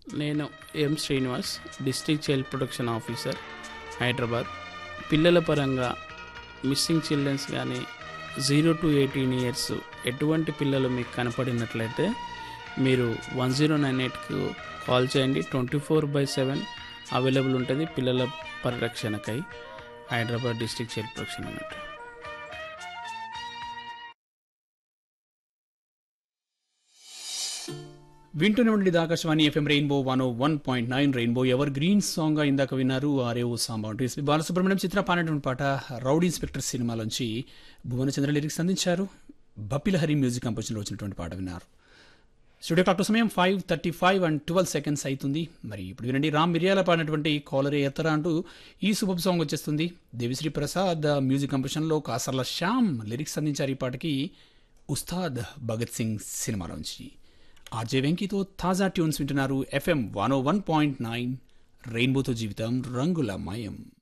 నేను M Srinivas district child protection officer Hyderabad పిల్లల పరంగా మిస్సింగ్ చిల్డ్రన్స్ కానీ జీరో టు ఎయిటీన్ ఇయర్స్ ఎటువంటి పిల్లలు మీకు కనపడినట్లయితే మీరు వన్ జీరో నైన్ ఎయిట్కు కాల్ చేయండి twenty four by seven available ఉంటుంది పిల్లల పరిరక్షణకై హైదరాబాద్ డిస్ట్రిక్ట్ చైల్డ్ ప్రొటెక్షన్ అన్నట్టు వింటూనే ఉండి Akashvani FM rainbow one one point nine rainbow evergreen song గా ఇందాక విన్నారు ఆరే ఓ సాంబా అంటూ ఎస్పి బాలసుబ్రహ్మణ్యం చిత్ర పాడినటువంటి పాట రౌడీ ఇన్స్పెక్టర్ సినిమాలోంచి భువనచంద్ర లిరిక్స్ అందించారు బప్పిలహరి మ్యూజిక్ కంపోజిషన్లో వచ్చినటువంటి పాట విన్నారు స్టూడియో క్లాక్ సమయం five thirty five and twelve seconds అవుతుంది మరి ఇప్పుడు వినండి రామ్ మిరియాల పాడినటువంటి కాలరే ఎత్తరా అంటూ ఈ సూపర్ సాంగ్ వచ్చేస్తుంది దేవిశ్రీ ప్రసాద్ మ్యూజిక్ కంపోజిషన్లో కాసర్ల శ్యామ్ లిరిక్స్ అందించారు ఈ పాటకి ఉస్తాద్ భగత్ సింగ్ సినిమాలోంచి ఆర్జే వెంకీతో తాజా ట్యూన్స్ వింటున్నారు FM one one point nine రెయిన్బోతో జీవితం రంగుల మయం